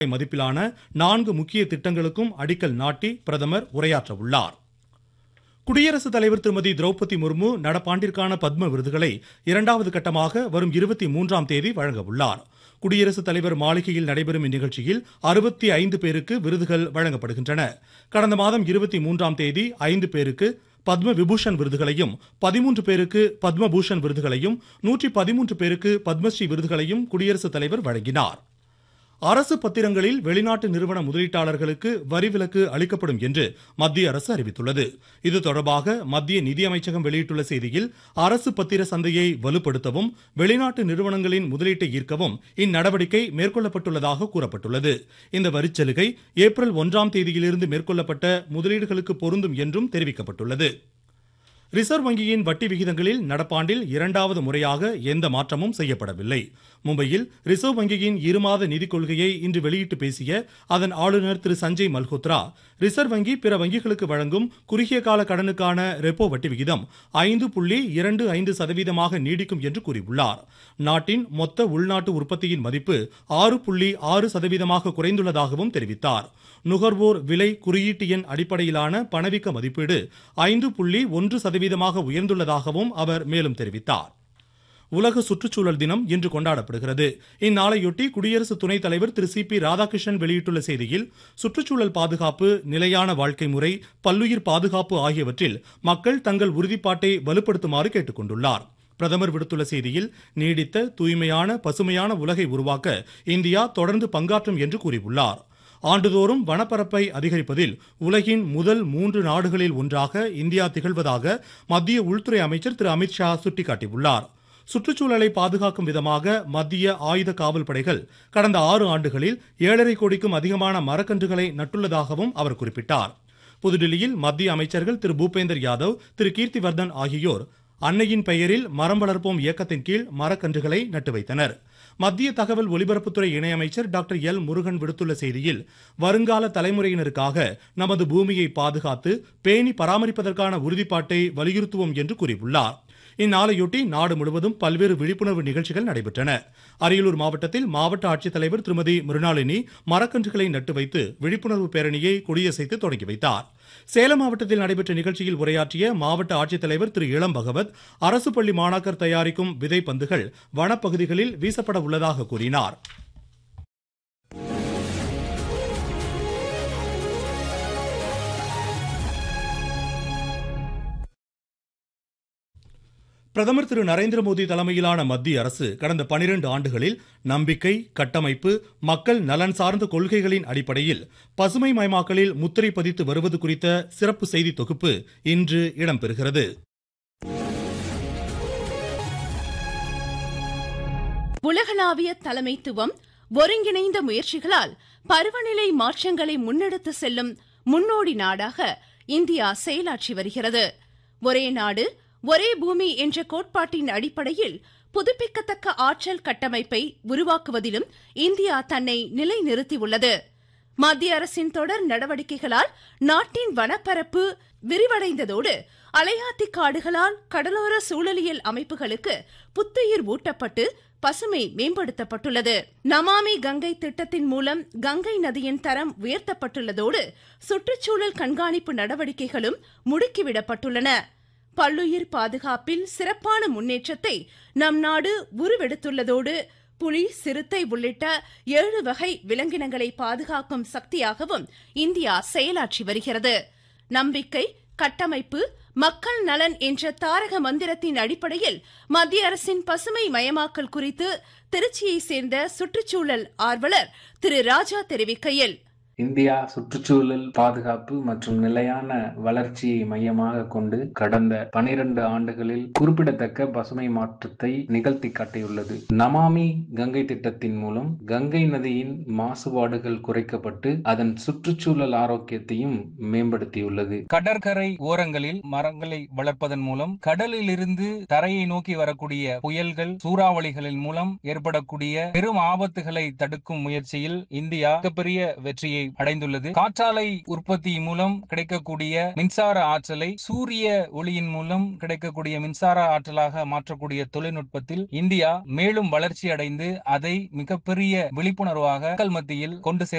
மதிப்பிலான நான்கு முக்கிய திட்டங்களுக்கும் அடிக்கல் நாட்டி பிரதமர் உரையாற்ற உள்ளார் குடியரசுத் தலைவர் திருமதி திரௌபதி முர்மு நடப்பாண்டிற்கான பத்ம விருதுகளை இரண்டாவது கட்டமாக வரும் இருபத்தி மூன்றாம் தேதி வழங்க உள்ளார் குடியரசுத் தலைவர் மாளிகையில் நடைபெறும் இந்நிகழ்ச்சியில் அறுபத்தி ஐந்து பேருக்கு விருதுகள் வழங்கப்படுகின்றன கடந்த மாதம் இருபத்தி மூன்றாம் தேதி ஐந்து பேருக்கு பத்ம விபூஷன் விருதுகளையும் பதிமூன்று பேருக்கு பத்மபூஷன் விருதுகளையும் நூற்றி பதிமூன்று பேருக்கு பத்மஸ்ரீ விருதுகளையும் குடியரசுத் தலைவர் வழங்கினார் அரசு பத்திரங்களில் வெளிநாட்டு நிறுவன முதலீட்டாளர்களுக்கு வரி விலக்கு அளிக்கப்படும் என்று மத்திய அரசு அறிவித்துள்ளது இது தொடர்பாக மத்திய நிதியமைச்சகம் வெளியிட்டுள்ள செய்தியில் அரசு பத்திர சந்தையை வலுப்படுத்தவும் வெளிநாட்டு நிறுவனங்களின் முதலீட்டை ஈர்க்கவும் இந்நடவடிக்கை மேற்கொள்ளப்பட்டுள்ளதாக கூறப்பட்டுள்ளது இந்த வரிச்சலுகை ஏப்ரல் ஒன்றாம் தேதியிலிருந்து மேற்கொள்ளப்பட்ட முதலீடுகளுக்கு பொருந்தும் என்றும் தெரிவிக்கப்பட்டுள்ளது ரிசர்வ் வங்கியின் வட்டி விகிதங்களில் நடப்பாண்டில் இரண்டாவது முறையாக எந்த மாற்றமும் செய்யப்படவில்லை மும்பையில் ரிசர்வ் வங்கியின் இருமாத நிதிக் கொள்கையை இன்று வெளியிட்டு பேசிய அதன் ஆளுநர் திரு சஞ்சய் மல்ஹோத்ரா ரிசர்வ் வங்கி பிற வங்கிகளுக்கு வழங்கும் குறுகிய கால கடனுக்கான ரெப்போ வட்டி விகிதம் ஐந்து புள்ளி இரண்டு ஐந்து சதவீதமாக நீடிக்கும் என்று கூறியுள்ளார் நாட்டின் மொத்த உள்நாட்டு உற்பத்தியின் மதிப்பு ஆறு புள்ளி ஆறு சதவீதமாக குறைந்துள்ளதாகவும் தெரிவித்தார் நுகர்வோர் விலை குறியீட்டு எண் அடிப்படையிலான பணவீக்க மதிப்பீடு ஐந்து புள்ளி ஒன்று சதவீதமாக உயர்ந்துள்ளதாகவும் அவர் மேலும் தெரிவித்தார் உலக சுற்றுச்சூழல் தினம் இன்று கொண்டாடப்படுகிறது இந்நாளையொட்டி குடியரசு துணைத் தலைவர் திரு சி பி ராதாகிருஷ்ணன் வெளியிட்டுள்ள செய்தியில் சுற்றுச்சூழல் பாதுகாப்பு நிலையான வாழ்க்கை முறை பல்லுயிர் பாதுகாப்பு ஆகியவற்றில் மக்கள் தங்கள் உறுதிப்பாட்டை வலுப்படுத்துமாறு கேட்டுக் கொண்டுள்ளார் பிரதமர் விடுத்துள்ள செய்தியில் நீடித்த தூய்மையான பசுமையான உலகை உருவாக்க இந்தியா தொடர்ந்து பங்காற்றும் என்று கூறியுள்ளார் ஆண்டுதோறும் வனப்பரப்பை அதிகரிப்பதில் உலகின் முதல் மூன்று நாடுகளில் ஒன்றாக இந்தியா திகழ்வதாக மத்திய உள்துறை அமைச்சர் திரு அமித்ஷா சுட்டிக்காட்டியுள்ளார் சுற்றுச்சூழலை பாதுகாக்கும் விதமாக மத்திய ஆயுத காவல் படைகள் கடந்த ஆறு ஆண்டுகளில் ஏழரை கோடிக்கும் அதிகமான மரக்கன்றுகளை நட்டுள்ளதாகவும் அவர் குறிப்பிட்டார் புதுடில்லியில் மத்திய அமைச்சர்கள் திரு பூபேந்தர் யாதவ் திரு கீர்த்திவர்தன் ஆகியோர் அன்னையின் பெயரில் மரம் வளர்ப்போம் இயக்கத்தின் கீழ் மரக்கன்றுகளை நட்டு வைத்தனர் மத்திய தகவல் ஒலிபரப்புத்துறை இணையமைச்சர் டாக்டர் எல் முருகன் விடுத்துள்ள செய்தியில் வருங்கால தலைமுறையினருக்காக நமது பூமியை பாதுகாத்து பேணி பராமரிப்பதற்கான உறுதிப்பாட்டை வலியுறுத்துவோம் என்று கூறியுள்ளார் இந்நாளையொட்டி நாடு முழுவதும் பல்வேறு விழிப்புணர்வு நிகழ்ச்சிகள் நடைபெற்றன அரியலூர் மாவட்டத்தில் மாவட்ட ஆட்சித்தலைவர் திருமதி மிருணாளினி மரக்கன்றுகளை நட்டு வைத்து விழிப்புணர்வு பேரணியை கொடியசைத்து தொடங்கி வைத்தார் சேலம் மாவட்டத்தில் நடைபெற்ற நிகழ்ச்சியில் உரையாற்றிய மாவட்ட ஆட்சித்தலைவர் திரு இளம் பகவத் அரசு பள்ளி மாணாக்கர் தயாரிக்கும் விதை பந்துகள் வனப்பகுதிகளில் வீசப்பட உள்ளதாக கூறினார் பிரதமர் திரு நரேந்திர மோடி தலைமையிலான மத்திய அரசு கடந்த பனிரெண்டு ஆண்டுகளில் நம்பிக்கை கட்டமைப்பு மக்கள் நலன் சார்ந்த கொள்கைகளின் அடிப்படையில் பசுமை மயமாக்கலில் முத்திரை பதித்து வருவது குறித்த சிறப்பு செய்தி தொகுப்பு இன்று இடம்பெறுகிறது உலகளாவிய தலைமைத்துவம் ஒருங்கிணைந்த முயற்சிகளால் பருவநிலை மாற்றங்களை முன்னெடுத்து செல்லும் முன்னோடி நாடாக இந்தியா செயலாற்றி வருகிறது ஒரே நாடு ஒரே பூமி என்ற கோட்பாட்டின் அடிப்படையில் புதுப்பிக்கத்தக்க ஆற்றல் கட்டமைப்பை உருவாக்குவதிலும் இந்தியா தன்னை நிலைநிறுத்தியுள்ளது மத்திய அரசின் தொடர் நடவடிக்கைகளால் நாட்டின் வனப்பரப்பு விரிவடைந்ததோடு அலையாத்தி காடுகளால் கடலோர சூழலியல் அமைப்புகளுக்கு புத்துயிர் ஊட்டப்பட்டு பசுமை மேம்படுத்தப்பட்டுள்ளது நமாமி கங்கை திட்டத்தின் மூலம் கங்கை நதியின் தரம் உயர்த்தப்பட்டுள்ளதோடு சுற்றுச்சூழல் கண்காணிப்பு நடவடிக்கைகளும் முடுக்கிவிடப்பட்டுள்ளன பல்லுயிர் பாதுகாப்பில் சிறப்பான முன்னேற்றத்தை நம் நாடு உருவெடுத்துள்ளதோடு புலி சிறுத்தை உள்ளிட்ட ஏழு வகை விலங்கினங்களை பாதுகாக்கும் சக்தியாகவும் இந்தியா செயலாற்றி வருகிறது நம்பிக்கை கட்டமைப்பு மக்கள் நலன் என்ற தாரக மந்திரத்தின் அடிப்படையில் மத்திய அரசின் பசுமை மயமாக்கல் குறித்து திருச்சியை சேர்ந்த சுற்றுச்சூழல் ஆர்வலர் திரு ராஜா தெரிவிக்கையில் இந்தியா சுற்றுச்சூழல் பாதுகாப்பு மற்றும் நிலையான வளர்ச்சியை மையமாக கொண்டு கடந்த பனிரெண்டு ஆண்டுகளில் குறிப்பிடத்தக்க பசுமை மாற்றத்தை நிகழ்த்தி காட்டியுள்ளது நமாமி கங்கை திட்டத்தின் மூலம் கங்கை நதியின் மாசுபாடுகள் குறைக்கப்பட்டு அதன் சுற்றுச்சூழல் ஆரோக்கியத்தையும் மேம்படுத்தியுள்ளது கடற்கரை ஓரங்களில் மரங்களை வளர்ப்பதன் மூலம் கடலில் இருந்து தரையை நோக்கி வரக்கூடிய புயல்கள் சூறாவளிகளின் மூலம் ஏற்படக்கூடிய பெரும் ஆபத்துகளை தடுக்கும் முயற்சியில் இந்தியா மிகப்பெரிய வெற்றியை வளர்ச்சியை அடைந்துள்ளது காற்றாலை உற்பத்தி மூலம் கிடைக்கக்கூடிய மின்சார ஆற்றலை சூரிய ஒளியின் மூலம் கிடைக்கக்கூடிய மின்சார ஆற்றலாக மாற்றக்கூடிய தொழில்நுட்பத்தில் இந்தியா மேலும் வளர்ச்சி அடைந்து அதை மிகப்பெரிய விழிப்புணர்வாக மக்கள் மத்தியில் கொண்டு சேர்க்க